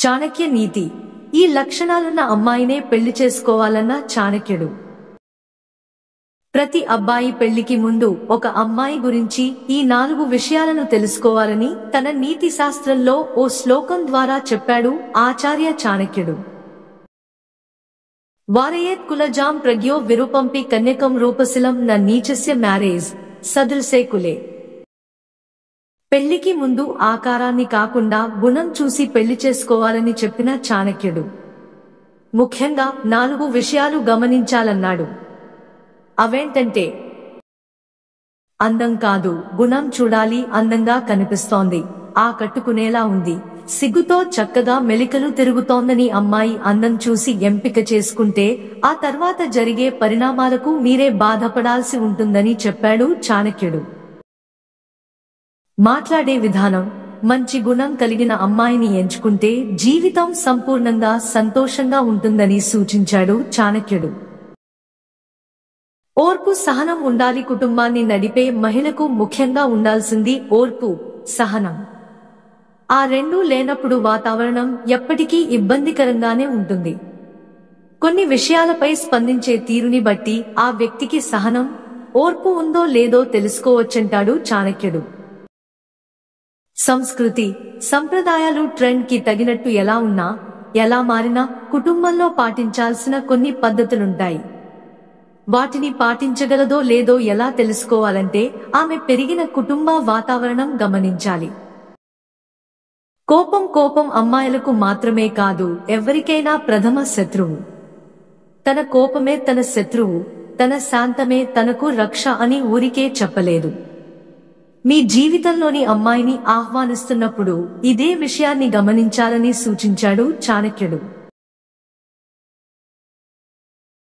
చాణక్య నీతి ఈ లక్షణాలున్న అమ్మాయినే పెళ్లి చేసుకోవాలన్న చాణక్యుడు ప్రతి అబ్బాయి పెళ్లికి ముందు ఒక అమ్మాయి గురించి ఈ నాలుగు విషయాలను తెలుసుకోవాలని తన నీతి శాస్త్రంలో ఓ శ్లోకం ద్వారా చెప్పాడు ఆచార్య చాణక్యుడు వారయేత్ కులజాం ప్రజ్ఞో విరూపంపి కన్యకం రూపశిలం న నీచస్య మ్యారేజ్ సదృశే కులే పెళ్లికి ముందు ఆకారాన్ని కాకుండా గుణం చూసి పెళ్లి చేసుకోవాలని చెప్పిన చాణక్యుడు ముఖ్యంగా నాలుగు విషయాలు గమనించాలన్నాడు అవేంటంటే అందం కాదు గుణం చూడాలి అందంగా కనిపిస్తోంది ఆ కట్టుకునేలా ఉంది సిగ్గుతో చక్కగా మెలికలు తిరుగుతోందని అమ్మాయి అందం చూసి ఎంపిక చేసుకుంటే ఆ తర్వాత జరిగే పరిణామాలకు మీరే బాధపడాల్సి ఉంటుందని చెప్పాడు చాణక్యుడు మాట్లాడే విధానం మంచి గుణం కలిగిన అమ్మాయిని ఎంచుకుంటే జీవితం సంపూర్ణంగా సంతోషంగా ఉంటుందని సూచించాడు చాణక్యుడు ఓర్పు సహనం ఉండాలి కుటుంబాన్ని నడిపే మహిళకు ముఖ్యంగా ఉండాల్సింది ఓర్పు సహనం ఆ రెండూ లేనప్పుడు వాతావరణం ఎప్పటికీ ఇబ్బందికరంగానే ఉంటుంది కొన్ని విషయాలపై స్పందించే తీరుని బట్టి ఆ వ్యక్తికి సహనం ఓర్పు ఉందో లేదో తెలుసుకోవచ్చంటాడు చాణక్యుడు సంస్కృతి సంప్రదాయాలు ట్రెండ్ కి తగినట్టు ఎలా ఉన్నా ఎలా మారినా కుటుంబంలో పాటించాల్సిన కొన్ని పద్ధతులుంటాయి వాటిని పాటించగలదో లేదో ఎలా తెలుసుకోవాలంటే ఆమె పెరిగిన కుటుంబ వాతావరణం గమనించాలి కోపం కోపం అమ్మాయిలకు మాత్రమే కాదు ఎవరికైనా ప్రథమ శత్రువు తన కోపమే తన శత్రువు తన శాంతమే తనకు రక్ష అని ఊరికే చెప్పలేదు మీ జీవితంలోని అమ్మాయిని ఆహ్వానిస్తున్నప్పుడు ఇదే విషయాన్ని గమనించాలని సూచించాడు చాణక్యుడు